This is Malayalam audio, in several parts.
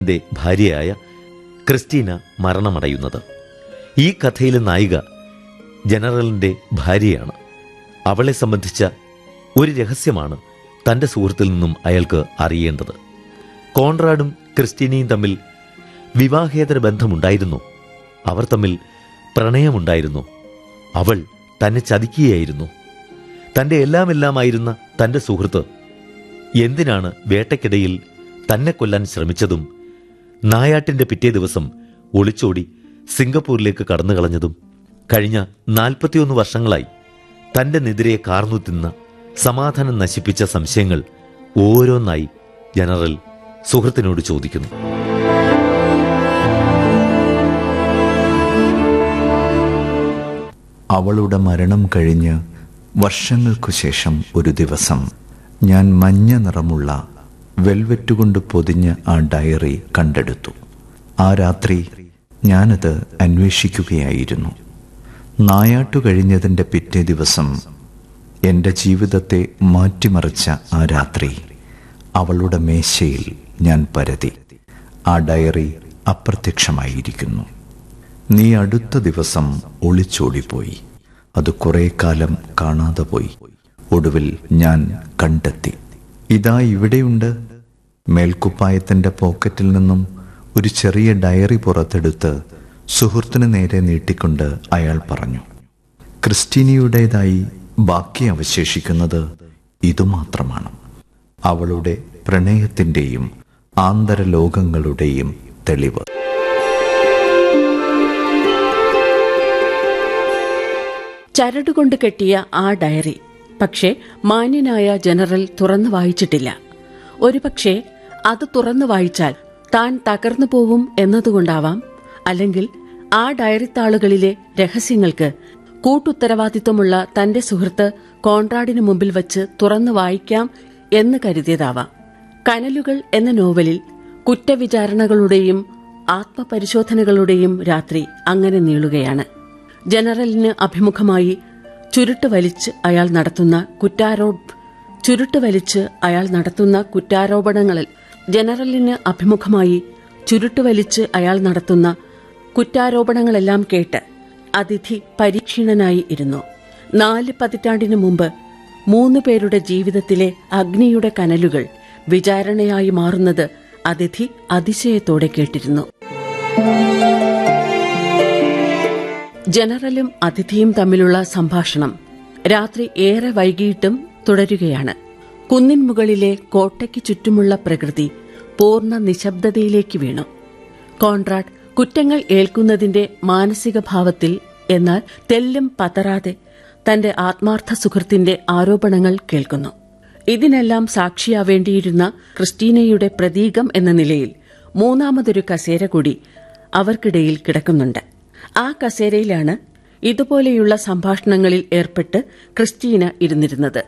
ന്റെ ഭാര്യയായ ക്രിസ്റ്റീന മരണമടയുന്നത് ഈ കഥയിലെ നായിക ജനറലിന്റെ ഭാര്യയാണ് അവളെ സംബന്ധിച്ച ഒരു രഹസ്യമാണ് തന്റെ സുഹൃത്തിൽ നിന്നും അയാൾക്ക് അറിയേണ്ടത് കോൺറാഡും ക്രിസ്റ്റീനയും തമ്മിൽ വിവാഹേതര ബന്ധമുണ്ടായിരുന്നു അവർ തമ്മിൽ പ്രണയമുണ്ടായിരുന്നു അവൾ തന്നെ ചതിക്കുകയായിരുന്നു തന്റെ എല്ലാമെല്ലാമായിരുന്ന തന്റെ സുഹൃത്ത് എന്തിനാണ് വേട്ടയ്ക്കിടയിൽ തന്നെ കൊല്ലാൻ ശ്രമിച്ചതും നായാട്ടിന്റെ പിറ്റേ ദിവസം ഒളിച്ചോടി സിംഗപ്പൂരിലേക്ക് കടന്നു കളഞ്ഞതും കഴിഞ്ഞ നാൽപ്പത്തിയൊന്ന് വർഷങ്ങളായി തന്റെ നെതിരെ കാർന്നു തിന്ന സമാധാനം നശിപ്പിച്ച സംശയങ്ങൾ ഓരോന്നായി ജനറൽ സുഹൃത്തിനോട് ചോദിക്കുന്നു അവളുടെ മരണം കഴിഞ്ഞ് വർഷങ്ങൾക്കു ശേഷം ഒരു ദിവസം ഞാൻ മഞ്ഞ നിറമുള്ള വെൽവെറ്റ് കൊണ്ട് പൊതിഞ്ഞ ആ ഡയറി കണ്ടെടുത്തു ആ രാത്രി ഞാനത് അന്വേഷിക്കുകയായിരുന്നു നായാട്ടു കഴിഞ്ഞതിൻ്റെ പിറ്റേ ദിവസം എൻ്റെ ജീവിതത്തെ മാറ്റിമറിച്ച ആ രാത്രി അവളുടെ മേശയിൽ ഞാൻ പരതി ആ ഡയറി അപ്രത്യക്ഷമായിരിക്കുന്നു നീ അടുത്ത ദിവസം ഒളിച്ചോടിപ്പോയി അത് കുറെ കാലം കാണാതെ പോയി ഒടുവിൽ ഞാൻ കണ്ടെത്തി ഇതാ ഇവിടെയുണ്ട് മേൽക്കുപ്പായത്തിന്റെ പോക്കറ്റിൽ നിന്നും ഒരു ചെറിയ ഡയറി പുറത്തെടുത്ത് സുഹൃത്തിന് നേരെ നീട്ടിക്കൊണ്ട് അയാൾ പറഞ്ഞു ക്രിസ്റ്റീനിയുടേതായി ബാക്കി അവശേഷിക്കുന്നത് ഇതുമാത്രമാണ് അവളുടെ പ്രണയത്തിന്റെയും ആന്തരലോകങ്ങളുടെയും തെളിവ് ചരടുകൊണ്ട് കെട്ടിയ ആ ഡയറി പക്ഷേ മാന്യനായ ജനറൽ തുറന്നു വായിച്ചിട്ടില്ല ഒരുപക്ഷെ അത് തുറന്നു വായിച്ചാൽ താൻ തകർന്നു പോവും എന്നതുകൊണ്ടാവാം അല്ലെങ്കിൽ ആ ഡയറിത്താളുകളിലെ രഹസ്യങ്ങൾക്ക് കൂട്ടുത്തരവാദിത്വമുള്ള തന്റെ സുഹൃത്ത് കോൺറാഡിന് മുമ്പിൽ വച്ച് തുറന്നു വായിക്കാം എന്ന് കരുതിയതാവാം കനലുകൾ എന്ന നോവലിൽ കുറ്റവിചാരണകളുടെയും ആത്മപരിശോധനകളുടെയും രാത്രി അങ്ങനെ നീളുകയാണ് ജനറലിന് അഭിമുഖമായി ചുരുട്ട് വലിച്ച് അയാൾ നടത്തുന്ന കുറ്റാരോ ചുരുട്ട് വലിച്ച് അയാൾ നടത്തുന്ന കുറ്റാരോപണങ്ങളിൽ ജനറലിന് അഭിമുഖമായി ചുരുട്ട് വലിച്ച് അയാൾ നടത്തുന്ന കുറ്റാരോപണങ്ങളെല്ലാം കേട്ട് അതിഥി പരീക്ഷീണനായി ഇരുന്നു നാല് പതിറ്റാണ്ടിനു മുമ്പ് മൂന്ന് പേരുടെ ജീവിതത്തിലെ അഗ്നിയുടെ കനലുകൾ വിചാരണയായി മാറുന്നത് അതിഥി അതിശയത്തോടെ കേട്ടിരുന്നു ജനറലും അതിഥിയും തമ്മിലുള്ള സംഭാഷണം രാത്രി ഏറെ വൈകിയിട്ടും തുടരുകയാണ് കുന്നിൻ മുകളിലെ കോട്ടയ്ക്ക് ചുറ്റുമുള്ള പ്രകൃതി പൂർണ്ണ നിശബ്ദതയിലേക്ക് വീണു കോൺറാഡ് കുറ്റങ്ങൾ ഏൽക്കുന്നതിന്റെ മാനസിക ഭാവത്തിൽ എന്നാൽ തെല്ലും പതറാതെ തന്റെ ആത്മാർത്ഥ സുഹൃത്തിന്റെ ആരോപണങ്ങൾ കേൾക്കുന്നു ഇതിനെല്ലാം സാക്ഷിയാവേണ്ടിയിരുന്ന ക്രിസ്റ്റീനയുടെ പ്രതീകം എന്ന നിലയിൽ മൂന്നാമതൊരു കസേര കൂടി അവർക്കിടയിൽ കിടക്കുന്നുണ്ട് ആ കസേരയിലാണ് ഇതുപോലെയുള്ള സംഭാഷണങ്ങളിൽ ഏർപ്പെട്ട് ക്രിസ്റ്റീന ഇരുന്നിരുന്നത്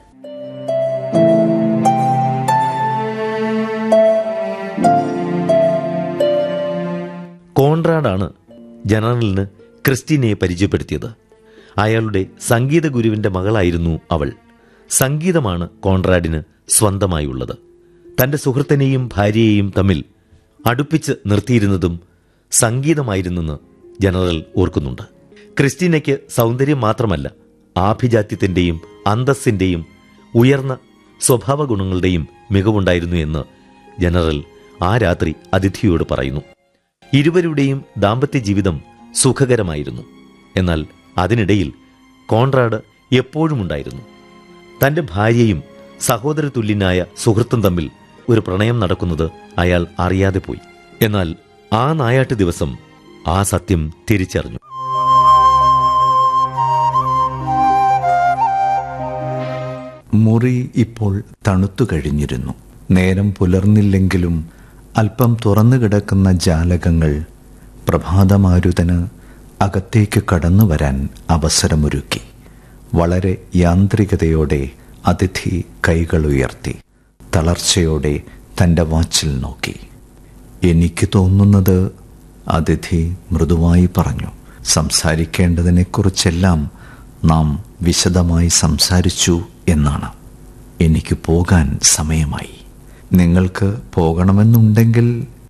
കോൺറാഡാണ് ജനറലിന് ക്രിസ്റ്റീനയെ പരിചയപ്പെടുത്തിയത് അയാളുടെ സംഗീത ഗുരുവിന്റെ മകളായിരുന്നു അവൾ സംഗീതമാണ് കോൺറാഡിന് സ്വന്തമായുള്ളത് തന്റെ സുഹൃത്തിനെയും ഭാര്യയെയും തമ്മിൽ അടുപ്പിച്ച് നിർത്തിയിരുന്നതും സംഗീതമായിരുന്നെന്ന് ജനറൽ ഓർക്കുന്നുണ്ട് ക്രിസ്റ്റീനയ്ക്ക് സൗന്ദര്യം മാത്രമല്ല ആഭിജാത്യത്തിന്റെയും അന്തസ്സിന്റെയും ഉയർന്ന സ്വഭാവ ഗുണങ്ങളുടെയും മികവുണ്ടായിരുന്നു എന്ന് ജനറൽ ആ രാത്രി അതിഥിയോട് പറയുന്നു ഇരുവരുടെയും ദാമ്പത്യ ജീവിതം സുഖകരമായിരുന്നു എന്നാൽ അതിനിടയിൽ കോൺറാഡ് എപ്പോഴും ഉണ്ടായിരുന്നു തന്റെ ഭാര്യയും സഹോദര തുല്യനായ സുഹൃത്തും തമ്മിൽ ഒരു പ്രണയം നടക്കുന്നത് അയാൾ അറിയാതെ പോയി എന്നാൽ ആ നായാട്ട് ദിവസം ആ സത്യം തിരിച്ചറിഞ്ഞു മുറി ഇപ്പോൾ തണുത്തു കഴിഞ്ഞിരുന്നു നേരം പുലർന്നില്ലെങ്കിലും അല്പം തുറന്നു കിടക്കുന്ന ജാലകങ്ങൾ പ്രഭാതമാരുതന് അകത്തേക്ക് കടന്നു വരാൻ അവസരമൊരുക്കി വളരെ യാന്ത്രികതയോടെ അതിഥി കൈകൾ ഉയർത്തി തളർച്ചയോടെ തൻ്റെ വാച്ചിൽ നോക്കി എനിക്ക് തോന്നുന്നത് അതിഥി മൃദുവായി പറഞ്ഞു സംസാരിക്കേണ്ടതിനെക്കുറിച്ചെല്ലാം നാം വിശദമായി സംസാരിച്ചു എന്നാണ് എനിക്ക് പോകാൻ സമയമായി നിങ്ങൾക്ക് പോകണമെന്നുണ്ടെങ്കിൽ